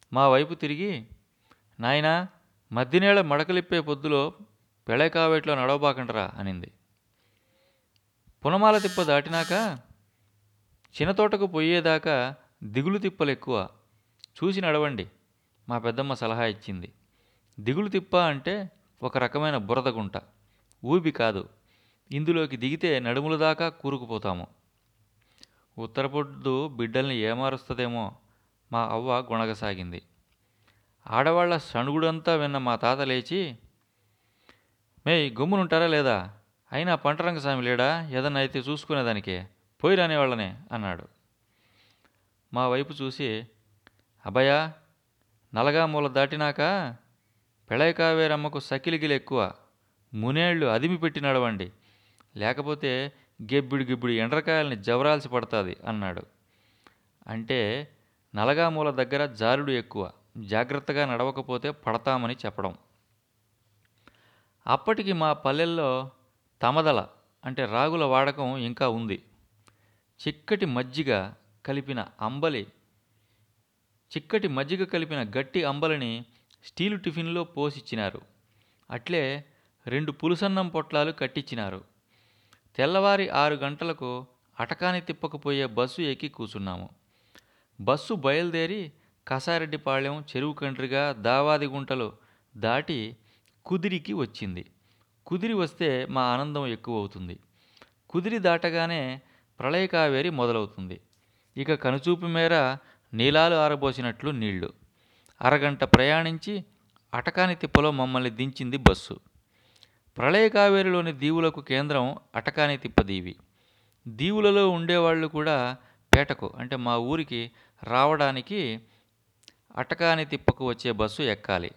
మా వైపు తిరిగి నాయనా మధ్యనేళ మడకలిప్పే పొద్దులో పెళైకావేట్లో నడవబాకంటరా అనింది పునమాల తిప్ప దాటినాక చిన్నతోటకు పోయేదాకా దిగులు తిప్పలు ఎక్కువ చూసి నడవండి మా పెద్దమ్మ సలహా ఇచ్చింది దిగులు తిప్ప అంటే ఒక రకమైన బురద గుంట ఊబి కాదు ఇందులోకి దిగితే నడుముల దాకా కూరుకుపోతాము ఉత్తరపొద్దు బిడ్డల్ని ఏమారుస్తుందేమో మా అవ్వ గుణగసాగింది ఆడవాళ్ల సణుగుడంతా విన్న మా తాత లేచి మేయ్ గమ్మునుంటారా లేదా అయినా పంటరంగ స్వామి లేడా ఏదన్నా అయితే చూసుకునేదానికే పోయి రానివాళ్ళనే అన్నాడు మా వైపు చూసి అభయ నలగా మూల దాటినాక పెళైకావేరమ్మకు సకిలిగిలి ఎక్కువ మునేళ్ళు అదిమి పెట్టి నడవండి లేకపోతే గెబ్బిడి గిబ్బిడి ఎండ్రకాయల్ని జవరాల్సి పడుతుంది అన్నాడు అంటే నలగామూల దగ్గర జారుడు ఎక్కువ జాగ్రత్తగా నడవకపోతే పడతామని చెప్పడం అప్పటికి మా పల్లెల్లో తమదల అంటే రాగుల వాడకం ఇంకా ఉంది చిక్కటి మజ్జిగ కలిపిన అంబలి చిక్కటి మజ్జిగ కలిపిన గట్టి అంబలిని స్టీలు టిఫిన్లో పోసిచ్చినారు అట్లే రెండు పులుసన్నం పొట్లాలు కట్టించినారు తెల్లవారి ఆరు గంటలకు అటకాని తిప్పకపోయే బస్సు ఎక్కి కూర్చున్నాము బస్సు బయలుదేరి కసారెడ్డిపాళెం చెరువు కండ్రిగా దావాది గుంటలు దాటి కుదిరికి వచ్చింది కుదిరి వస్తే మా ఆనందం ఎక్కువ అవుతుంది కుదిరి దాటగానే ప్రళయ కావేరి మొదలవుతుంది ఇక కనుచూపు మేర నీలాలు ఆరబోసినట్లు నీళ్లు అరగంట ప్రయాణించి అటకాని తిప్పలో మమ్మల్ని దించింది బస్సు ప్రళయ కావేరిలోని దీవులకు కేంద్రం అటకాని తిప్ప దీవి దీవులలో ఉండేవాళ్ళు కూడా పేటకు అంటే మా ఊరికి రావడానికి అటకాని తిప్పకు వచ్చే బస్సు ఎక్కాలి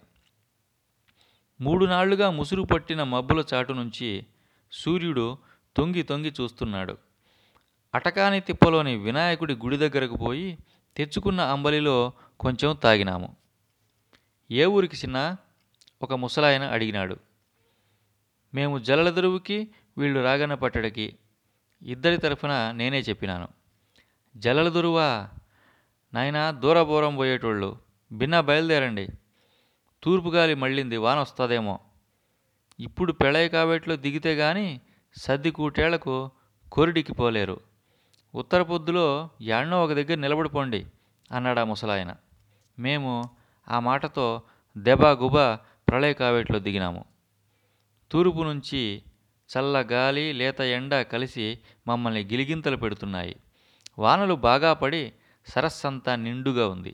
మూడు నాళ్లుగా ముసురు పట్టిన మబ్బుల చాటు నుంచి సూర్యుడు తొంగి తొంగి చూస్తున్నాడు అటకాని తిప్పలోని వినాయకుడి గుడి దగ్గరకు పోయి తెచ్చుకున్న అంబలిలో కొంచెం తాగినాము ఏ ఊరికి చిన్న ఒక ముసలాయన అడిగినాడు మేము జలలదరువుకి వీళ్ళు రాగన్న పట్టడికి ఇద్దరి తరఫున నేనే చెప్పినాను జలలదురువా నాయనా దూరబూరం పోయేటోళ్ళు బిన్నా బయలుదేరండి తూర్పు గాలి మళ్ళింది వాన వస్తుందేమో ఇప్పుడు పెళై కావేట్లో దిగితే గాని సర్ది కూటేళ్లకు కొరిడికి పోలేరు ఉత్తర పొద్దులో యాడ్నో ఒక దగ్గర నిలబడిపోండి అన్నాడు ఆ ముసలాయన మేము ఆ మాటతో దెబా గుబా ప్రళయ కావేట్లో దిగినాము తూర్పు నుంచి చల్ల గాలి లేత ఎండ కలిసి మమ్మల్ని గిలిగింతలు పెడుతున్నాయి వానలు బాగా పడి సరస్సంతా నిండుగా ఉంది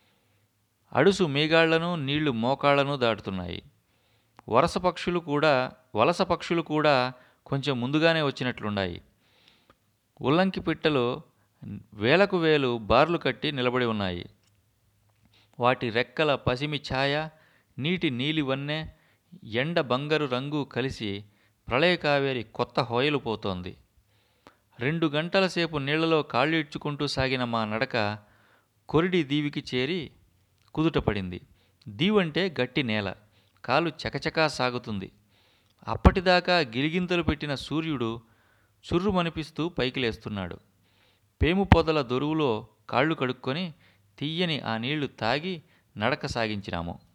అడుసు మీగాళ్లను నీళ్లు మోకాళ్లను దాటుతున్నాయి వరస పక్షులు కూడా వలస పక్షులు కూడా కొంచెం ముందుగానే వచ్చినట్లున్నాయి ఉల్లంకి పిట్టలు వేలకు వేలు బార్లు కట్టి నిలబడి ఉన్నాయి వాటి రెక్కల పసిమి ఛాయ నీటి నీలి వన్నె ఎండ బంగారు రంగు కలిసి ప్రళయ కావేరి కొత్త హోయలు పోతోంది రెండు గంటల సేపు నీళ్లలో కాళ్ళు ఇడ్చుకుంటూ సాగిన మా నడక కొరిడి దీవికి చేరి కుదుటపడింది దీవంటే గట్టి నేల కాలు చకచకా సాగుతుంది అప్పటిదాకా గిలిగింతలు పెట్టిన సూర్యుడు చుర్రుమనిపిస్తూ పైకి లేస్తున్నాడు పేము పొదల దొరువులో కాళ్ళు కడుక్కొని తీయని ఆ నీళ్లు తాగి నడక సాగించినాము